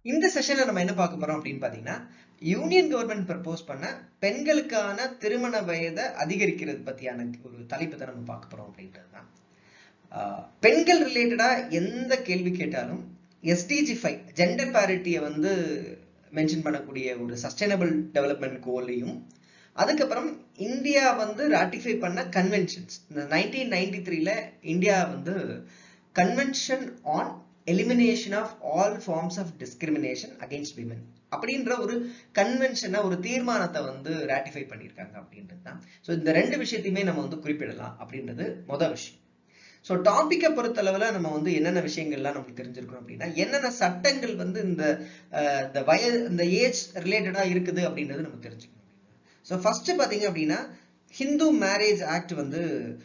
இந்த செஷன்ல நம்ம என்ன பார்க்க போறோம் அப்படின்னு பாத்தீங்கன்னா யூனியன் கவர்மெண்ட் ப்ரப்போஸ் பண்ண பெண்களுக்கான திருமண வயதை அதிகரிக்கிறது பத்தியான ஒரு தலைப்பு தான் நம்ம பார்க்க போறோம் அப்படின்றது தான் ஆஹ் பெண்கள் ரிலேட்டடா எந்த கேள்வி கேட்டாலும் எஸ்டிஜி ஃபைவ் ஜெண்டர் பேரிட்டியை வந்து மென்ஷன் பண்ணக்கூடிய ஒரு சஸ்டைனபிள் டெவலப்மெண்ட் கோலையும் அதுக்கப்புறம் இந்தியா வந்து ராட்டிஃபை பண்ண கன்வென்ஷன்ஸ் இந்த நைன்டீன் நைன்டி த்ரீல இந்தியா வந்து convention on elimination of all forms of discrimination against women அப்படின்ற ஒரு கன்வென்ஷனை ஒரு தீர்மானத்தை வந்து ராட்டிஃபை பண்ணியிருக்காங்க அப்படின்றது தான் ஸோ இந்த ரெண்டு விஷயத்தையுமே நம்ம வந்து குறிப்பிடலாம் அப்படின்றது மொதல் விஷயம் ஸோ டாப்பிக்கை பொறுத்தளவில் நம்ம வந்து என்னென்ன விஷயங்கள்லாம் நமக்கு தெரிஞ்சிருக்கணும் அப்படின்னா என்னென்ன சட்டங்கள் வந்து இந்த இந்த வய இந்த ஏஜ் ரிலேட்டடாக இருக்குது அப்படின்றது நம்ம தெரிஞ்சுக்கணும் ஸோ ஃபர்ஸ்ட் பார்த்தீங்க அப்படின்னா ஹிந்து மேரேஜ் ஆக்ட் வந்து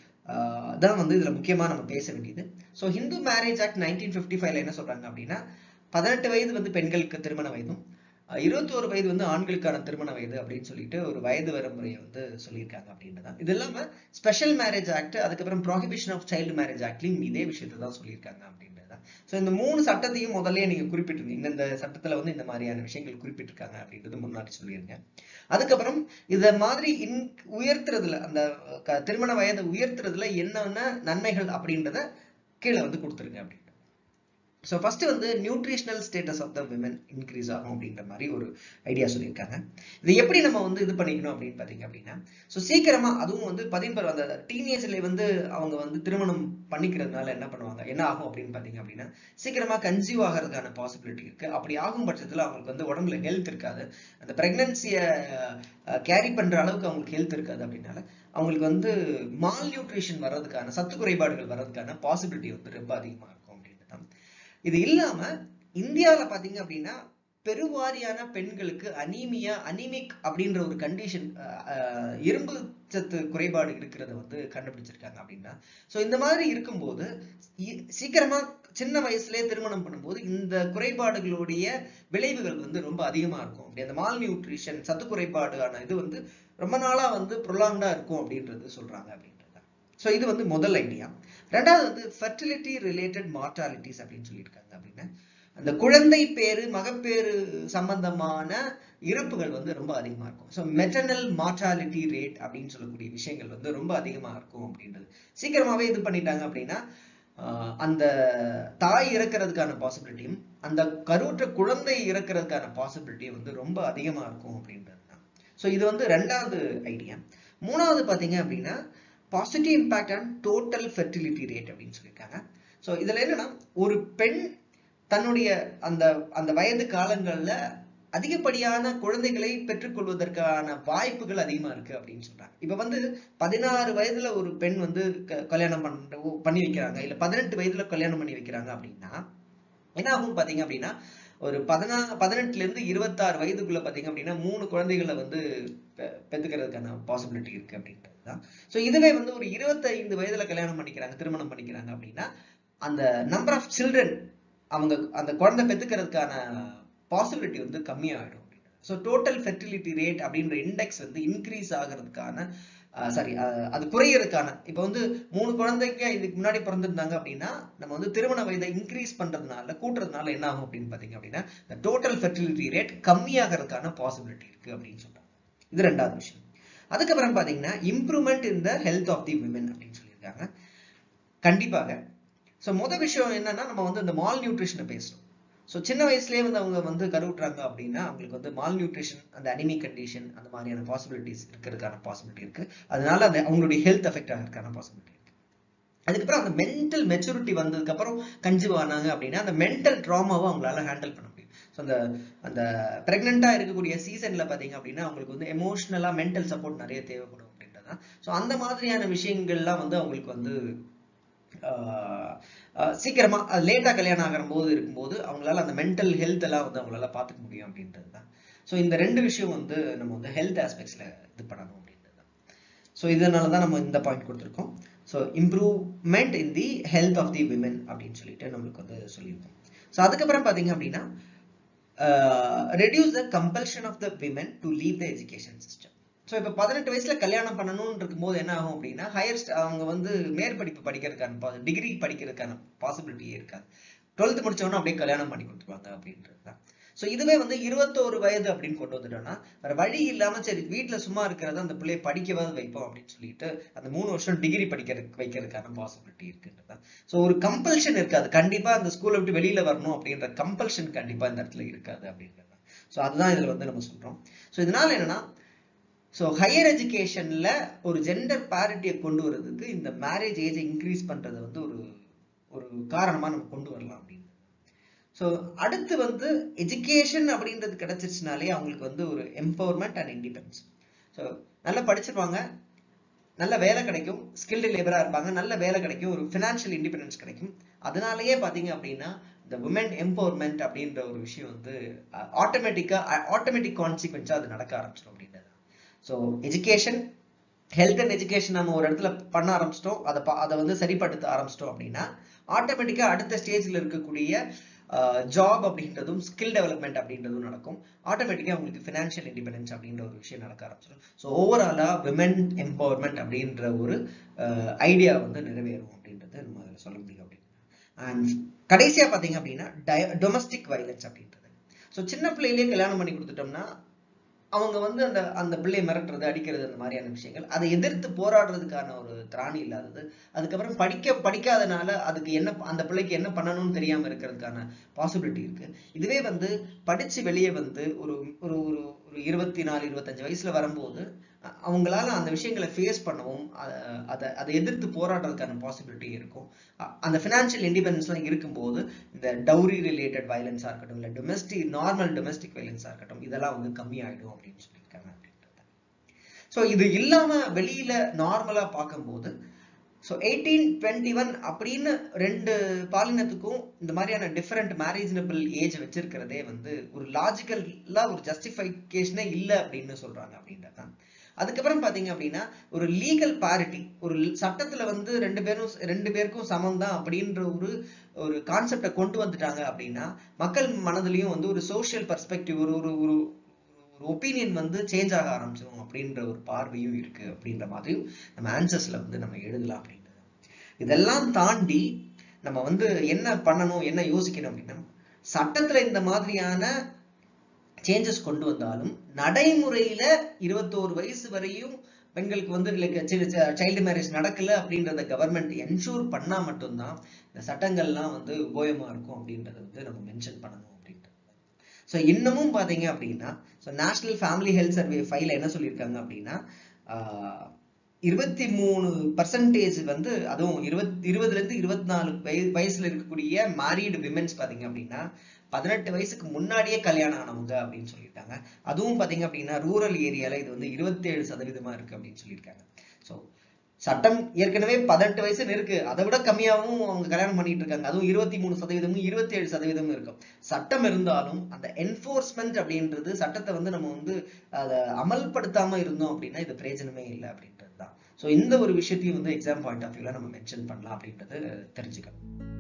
தான் வந்து இதில் முக்கியமாக நம்ம பேச வேண்டியது so Hindu marriage act nineteen fifty ஃபைவ்ல என்ன சொல்றாங்க அப்படின்னா பதினெட்டு வயது வந்து பெண்களுக்கு திருமண வயதும் இருபத்தோரு வயது வந்து ஆண்களுக்கான திருமண வயது அப்படின்னு சொல்லிட்டு ஒரு வயது வரமுறையை வந்து சொல்லியிருக்காங்க அப்படின்றதான் இது இல்லாம ஸ்பெஷல் மேரேஜ் ஆக்ட் அதுக்கப்புறம் ப்ராஹிபிஷன் ஆஃப் சைல்டு மேரேஜ் ஆக்ட்லையும் இதே விஷயத்தை தான் சொல்லியிருக்காங்க அப்படின்றதான் ஸோ இந்த மூணு சட்டத்தையும் முதல்ல நீங்க குறிப்பிட்டிருந்தீங்க இந்த சட்டத்துல வந்து இந்த மாதிரியான விஷயங்கள் குறிப்பிட்டிருக்காங்க அப்படின்றது முன்னாடி சொல்லியிருங்க அதுக்கப்புறம் இத மாதிரி இன் உயர்த்துறதுல அந்த திருமண வயதை உயர்த்துறதுல என்னென்ன நன்மைகள் அப்படின்றத கீழே வந்து கொடுத்துருங்க அப்படின்னு ஸோ ஃபர்ஸ்ட் வந்து nutritional status of the women increase ஆகும் அப்படின்ற மாதிரி ஒரு ஐடியா சொல்லியிருக்காங்க இது எப்படி நம்ம வந்து இது பண்ணிக்கணும் அப்படின்னு பார்த்தீங்க அப்படின்னா ஸோ சீக்கிரமா அதுவும் வந்து பதின்பரு அந்த டீனேஜ்ல வந்து அவங்க வந்து திருமணம் பண்ணிக்கிறதுனால என்ன பண்ணுவாங்க என்ன ஆகும் அப்படின்னு பார்த்தீங்க அப்படின்னா சீக்கிரமா கன்சியூவ் ஆகிறதுக்கான பாசிபிலிட்டி இருக்கு அப்படி ஆகும் பட்சத்தில் அவங்களுக்கு வந்து உடம்புல ஹெல்த் இருக்காது அந்த பிரெக்னன்சியை கேரி பண்ற அளவுக்கு அவங்களுக்கு ஹெல்த் இருக்காது அப்படின்னால அவங்களுக்கு வந்து மால் நியூட்ரிஷன் வர்றதுக்கான சத்து குறைபாடுகள் வர்றதுக்கான பாசிபிலிட்டி வந்து ரொம்ப அதிகமாக இருக்கும் அப்படின்ட்டு தான் இது இல்லாம இந்தியாவில பாத்தீங்க அப்படின்னா பெருவாரியான பெண்களுக்கு அனீமியா அனிமிக் அப்படின்ற ஒரு கண்டிஷன் இரும்பு சத்து குறைபாடு இருக்கிறத வந்து கண்டுபிடிச்சிருக்காங்க அப்படின்னா ஸோ இந்த மாதிரி இருக்கும்போது சீக்கிரமா சின்ன வயசுலயே திருமணம் பண்ணும்போது இந்த குறைபாடுகளுடைய விளைவுகள் வந்து ரொம்ப அதிகமா இருக்கும் அப்படி அந்த மால் நியூட்ரிஷன் சத்து குறைபாடான இது வந்து ரொம்ப நாளா வந்து ப்ரொலாங்டா இருக்கும் அப்படின்றது சொல்றாங்க அப்படின்றது ஸோ இது வந்து முதல் ஐடியா ரெண்டாவது வந்து ஃபெர்டிலிட்டி ரிலேட்டட் மார்டாலிட்டிஸ் அப்படின்னு சொல்லியிருக்காங்க அப்படின்னா அந்த குழந்தை பேரு மகப்பேறு சம்பந்தமான இறப்புகள் வந்து ரொம்ப அதிகமா இருக்கும் ஸோ மெட்டர்னல் மார்டாலிட்டி ரேட் அப்படின்னு சொல்லக்கூடிய விஷயங்கள் வந்து ரொம்ப அதிகமா இருக்கும் அப்படின்றது சீக்கிரமாவே இது பண்ணிட்டாங்க அப்படின்னா அந்த தாய் இறக்கிறதுக்கான பாசிபிலிட்டியும் அந்த கருவுற்ற குழந்தை இறக்கிறதுக்கான பாசிபிலிட்டியும் வந்து ரொம்ப அதிகமா இருக்கும் அப்படின்றது தான் ஸோ இது வந்து ரெண்டாவது ஐடியா மூணாவது பார்த்தீங்க அப்படின்னா positive impact on total fertility rate அப்படின்னு சொல்லியிருக்காங்க ஸோ இதில் என்னன்னா ஒரு பெண் தன்னுடைய அந்த அந்த வயது காலங்களில் அதிகப்படியான குழந்தைகளை பெற்றுக்கொள்வதற்கான வாய்ப்புகள் அதிகமா இருக்கு அப்படின்னு சொல்றாங்க இப்ப வந்து பதினாறு வயதுல ஒரு பெண் வந்து கல்யாணம் பண்ண பண்ணி வைக்கிறாங்க இல்ல பதினெட்டு வயதுல கல்யாணம் பண்ணி வைக்கிறாங்க அப்படின்னா என்ன ஆகும் பாத்தீங்க அப்படின்னா ஒரு பதினா பதினெட்டுல இருந்து இருபத்தாறு வயதுக்குள்ள பாத்தீங்க அப்படின்னா மூணு குழந்தைகளை வந்து பெத்துக்கிறதுக்கான பாசிபிலிட்டி இருக்கு அப்படின்றது தான் ஸோ இதுவே வந்து ஒரு இருபத்தைந்து வயதுல கல்யாணம் பண்ணிக்கிறாங்க திருமணம் பண்ணிக்கிறாங்க அப்படின்னா அந்த நம்பர் ஆஃப் சில்ட்ரன் அவங்க அந்த குழந்தை பெத்துக்கிறதுக்கான பாசிபிலிட்டி வந்து கம்மியாயிடும் ஸோ டோட்டல் ஃபெர்டிலிட்டி ரேட் அப்படின்ற இண்டெக்ஸ் வந்து இன்க்ரீஸ் ஆகிறதுக்கான சாரி அது குறையறதுக்கான இப்போ வந்து மூணு குழந்தைங்க இதுக்கு முன்னாடி பிறந்திருந்தாங்க அப்படின்னா நம்ம வந்து திருமண வயதை இன்க்ரீஸ் பண்றதுனால கூட்டுறதுனால என்ன ஆகும் அப்படின்னு பாத்தீங்க அப்படின்னா இந்த டோட்டல் ஃபெர்டிலிட்டி ரேட் கம்மியாகிறதுக்கான பாசிபிலிட்டி இருக்கு அப்படின்னு சொல்றாங்க இது ரெண்டாவது விஷயம் அதுக்கப்புறம் பாத்தீங்கன்னா improvement in the health of the women அப்படின்னு சொல்லியிருக்காங்க கண்டிப்பாக ஸோ மொதல் விஷயம் என்னன்னா நம்ம வந்து இந்த மால் நியூட்ரிஷனை பேசணும் ஸோ சின்ன வயசுலேயே வந்து அவங்க வந்து கருவுட்டுறாங்க அப்படின்னா அவங்களுக்கு வந்து மால் நியூட்ரிஷன் அந்த அனிமிக் கண்டிஷன் அந்த மாதிரியான பாசிபிலிட்டிஸ் இருக்கிறதுக்கான பாசிபிலிட்டி இருக்கு அதனால அந்த அவங்களுடைய ஹெல்த் எஃபெக்ட் ஆகிறதுக்கான பாசிபிலிட்டி இருக்கு அதுக்கப்புறம் அந்த மென்டல் மெச்சூரிட்டி வந்ததுக்கு அப்புறம் கன்சீவ் ஆனாங்க அப்படின்னா அந்த மென்டல் ட்ராமாவை அவங்களால ஹேண்டில் பண்ண முடியும் ஸோ அந்த அந்த பிரெக்னெண்டா இருக்கக்கூடிய சீசன்ல பாத்தீங்க அப்படின்னா அவங்களுக்கு வந்து எமோஷனலா மென்டல் சப்போர்ட் நிறைய தேவைப்படும் அப்படின்றதான் ஸோ அந்த மாதிரியான விஷயங்கள்லாம் வந்து அவங்களுக்கு வந்து சீக்கிரமா லேட்டா கல்யாணம் ஆகிற போது இருக்கும்போது அவங்களால அந்த மென்டல் ஹெல்த் எல்லாம் வந்து அவங்களால பார்த்துக்க முடியும் அப்படின்றது தான் ஸோ இந்த ரெண்டு விஷயம் வந்து நம்ம வந்து ஹெல்த் ஆஸ்பெக்ட்ஸ்ல இது பண்ணணும் அப்படின்றது தான் ஸோ இதனால தான் நம்ம இந்த பாயிண்ட் கொடுத்துருக்கோம் so improvement in the health of the women அப்படின்னு சொல்லிட்டு நம்மளுக்கு வந்து சொல்லியிருக்கோம் ஸோ அதுக்கப்புறம் பார்த்தீங்க அப்படின்னா reduce the compulsion of the women to leave the education system so இப்போ பதினெட்டு வயசுல கல்யாணம் பண்ணணும்னு இருக்கும்போது என்ன ஆகும் அப்படின்னா ஹையர் அவங்க வந்து மேற்படிப்பு படிக்கிறதுக்கான டிகிரி படிக்கிறதுக்கான பாசிபிலிட்டியே இருக்காது டுவெல்த் முடிச்சவொன்னே அப்படியே கல்யாணம் பண்ணி கொடுத்துருவாங்க அப்படின்றது தான் ஸோ இதுவே வந்து இருபத்தோரு வயது அப்படின்னு கொண்டு வந்துட்டோம்னா வேற வழி இல்லாம சரி வீட்டுல சும்மா இருக்கிறத அந்த பிள்ளைய படிக்கவாது வைப்போம் அப்படின்னு சொல்லிட்டு அந்த மூணு வருஷம் டிகிரி படிக்கிறதுக்கு வைக்கிறதுக்கான பாசிபிலிட்டி இருக்குன்றதான் ஸோ ஒரு கம்பல்ஷன் இருக்காது கண்டிப்பா அந்த ஸ்கூலை விட்டு வெளியில வரணும் அப்படின்ற கம்பல்ஷன் கண்டிப்பா இந்த இடத்துல இருக்காது அப்படின்றது ஸோ அதுதான் இதுல வந்து நம்ம சொல்றோம் ஸோ இதனால என்னன்னா ஸோ ஹையர் எஜுகேஷன்ல ஒரு ஜெண்டர் பேரிட்டியை கொண்டு வர்றதுக்கு இந்த மேரேஜ் ஏஜை இன்க்ரீஸ் பண்றது வந்து ஒரு ஒரு காரணமா நம்ம கொண்டு வரலாம் அப்படின்னு ஸோ அடுத்து வந்து எஜுகேஷன் அப்படின்றது கிடைச்சிருச்சுனாலே அவங்களுக்கு வந்து ஒரு எம்பவர்மெண்ட் அண்ட் இண்டிபெண்டன்ஸ் ஸோ நல்லா படிச்சிருவாங்க நல்ல வேலை கிடைக்கும் ஸ்கில்டு லேபரா இருப்பாங்க நல்ல வேலை கிடைக்கும் ஒரு ஃபினான்ஷியல் இண்டிபெண்டன்ஸ் கிடைக்கும் அதனாலயே பாத்தீங்க அப்படின்னா இந்த உமன் எம்பவர்மெண்ட் அப்படின்ற ஒரு விஷயம் வந்து ஆட்டோமேட்டிக்கா ஆட்டோமேட்டிக் கான்சிக்வன்ஸா அது நடக்க ஆரம்பிச்சிடும் அப்படின்றது so education health and education நம்ம ஒரு இடத்துல பண்ண ஆரம்பிச்சிட்டோம் அதை அதை வந்து சரிப்படுத்த ஆரம்பிச்சிட்டோம் அப்படின்னா ஆட்டோமேட்டிக்கா அடுத்த ஸ்டேஜ்ல இருக்கக்கூடிய ஜாப் அப்படின்றதும் ஸ்கில் டெவலப்மெண்ட் அப்படின்றதும் நடக்கும் ஆட்டோமேட்டிக்கா உங்களுக்கு ஃபினான்ஷியல் இண்டிபெண்டன்ஸ் அப்படின்ற ஒரு விஷயம் நடக்க ஆரம்பிச்சிடும் ஸோ ஓவராலா விமன் எம்பவர்மெண்ட் அப்படின்ற ஒரு ஐடியா வந்து நிறைவேறும் அப்படின்றது நம்ம அதில் சொல்ல முடியும் அப்படின்னு அண்ட் கடைசியா பாத்தீங்க அப்படின்னா டொமஸ்டிக் வயலன்ஸ் அப்படின்றது ஸோ சின்ன பிள்ளையிலேயே கல்யாணம் பண்ணி கொடுத்துட்டோம்னா அவங்க வந்து அந்த அந்த பிள்ளையை மிரட்டுறது அடிக்கிறது அந்த மாதிரியான விஷயங்கள் அதை எதிர்த்து போராடுறதுக்கான ஒரு திராணி இல்லாதது அதுக்கப்புறம் படிக்க படிக்காதனால அதுக்கு என்ன அந்த பிள்ளைக்கு என்ன பண்ணணும்னு தெரியாம இருக்கிறதுக்கான பாசிபிலிட்டி இருக்கு இதுவே வந்து படிச்சு வெளியே வந்து ஒரு ஒரு ஒரு ஒரு இருபத்தி நாலு இருபத்தஞ்சு வயசுல வரும்போது அவங்களால அந்த விஷயங்களை ஃபேஸ் பண்ணவும் அதை அதை எதிர்த்து போராடுறதுக்கான பாசிபிலிட்டி இருக்கும் அந்த ஃபினான்ஷியல் இண்டிபெண்டன்ஸ்லாம் இருக்கும்போது இந்த டவுரி ரிலேட்டட் வயலன்ஸாக இருக்கட்டும் இல்லை டொமெஸ்டிக் நார்மல் டொமெஸ்டிக் வயலன்ஸாக இருக்கட்டும் இதெல்லாம் வந்து கம்மியாயிடும் அப்படின்னு சொல்லியிருக்காங்க அப்படின்றது ஸோ இது இல்லாம வெளியில நார்மலா பார்க்கும்போது ஸோ எயிட்டீன் டுவெண்ட்டி ஒன் அப்படின்னு ரெண்டு பாலினத்துக்கும் இந்த மாதிரியான டிஃப்ரெண்ட் மேரேஜனபிள் ஏஜ் வச்சிருக்கிறதே வந்து ஒரு லாஜிக்கலா ஒரு ஜஸ்டிஃபிகேஷனே இல்லை அப்படின்னு சொல்றாங்க அப்படின்றதான் அதுக்கப்புறம் பாத்தீங்க அப்படின்னா ஒரு லீகல் பாரிட்டி ஒரு சட்டத்துல வந்து ரெண்டு பேரும் ரெண்டு பேருக்கும் சமம் தான் அப்படின்ற ஒரு ஒரு கான்செப்டை கொண்டு வந்துட்டாங்க அப்படின்னா மக்கள் மனதிலையும் வந்து ஒரு சோசியல் பர்ஸ்பெக்டிவ் ஒரு ஒரு ஒரு ஒரு ஒப்பீனியன் வந்து சேஞ்ச் ஆக ஆரம்பிச்சிடும் அப்படின்ற ஒரு பார்வையும் இருக்கு அப்படின்ற மாதிரியும் நம்ம ஆன்சர்ஸ்ல வந்து நம்ம எழுதலாம் அப்படின்றது இதெல்லாம் தாண்டி நம்ம வந்து என்ன பண்ணணும் என்ன யோசிக்கணும் அப்படின்னா சட்டத்துல இந்த மாதிரியான சேஞ்சஸ் கொண்டு வந்தாலும் நடைமுறையில இருபத்தோரு வயசு வரையும் பெண்களுக்கு வந்து சைல்டு மேரேஜ் நடக்கல அப்படின்றத கவர்மெண்ட் என்ஷூர் பண்ணா மட்டும்தான் இந்த சட்டங்கள்லாம் வந்து உபயோகமா இருக்கும் அப்படின்றத வந்து நம்ம மென்ஷன் பண்ணணும் அப்படின்றது ஸோ இன்னமும் பாத்தீங்க அப்படின்னா so national family health survey file என்ன சொல்லியிருக்காங்க அப்படின்னா இருபத்தி மூணு பர்சன்டேஜ் வந்து அதுவும் இருபத் இருபதுல இருந்து இருபத்தி நாலு வயசுல இருக்கக்கூடிய மேரீடு விமென்ஸ் பாத்தீங்க அப்படின்னா பதினெட்டு வயசுக்கு முன்னாடியே கல்யாணம் ஆனவங்க அப்படின்னு சொல்லியிருக்காங்க அதுவும் பாத்தீங்க அப்படின்னா ரூரல் ஏரியால இது வந்து இருபத்தி ஏழு சதவீதமா இருக்கு அப்படின்னு சொல்லியிருக்காங்க ஸோ சட்டம் ஏற்கனவே பதினெட்டு வயசுன்னு இருக்கு அதை விட கம்மியாகவும் அவங்க கல்யாணம் பண்ணிட்டு இருக்காங்க அதுவும் இருபத்தி மூணு சதவீதமும் இருபத்தி ஏழு சதவீதமும் இருக்கும் சட்டம் இருந்தாலும் அந்த என்போர்ஸ்மெண்ட் அப்படின்றது சட்டத்தை வந்து நம்ம வந்து அதை அமல்படுத்தாம இருந்தோம் அப்படின்னா இது பிரயோஜனமே இல்லை அப்படின்றது தான் ஸோ இந்த ஒரு விஷயத்தையும் வந்து எக்ஸாம் பாயிண்ட் ஆஃப் வியூல நம்ம மென்ஷன் பண்ணலாம் அப்படின்றது தெரிஞ்சுக்கணும்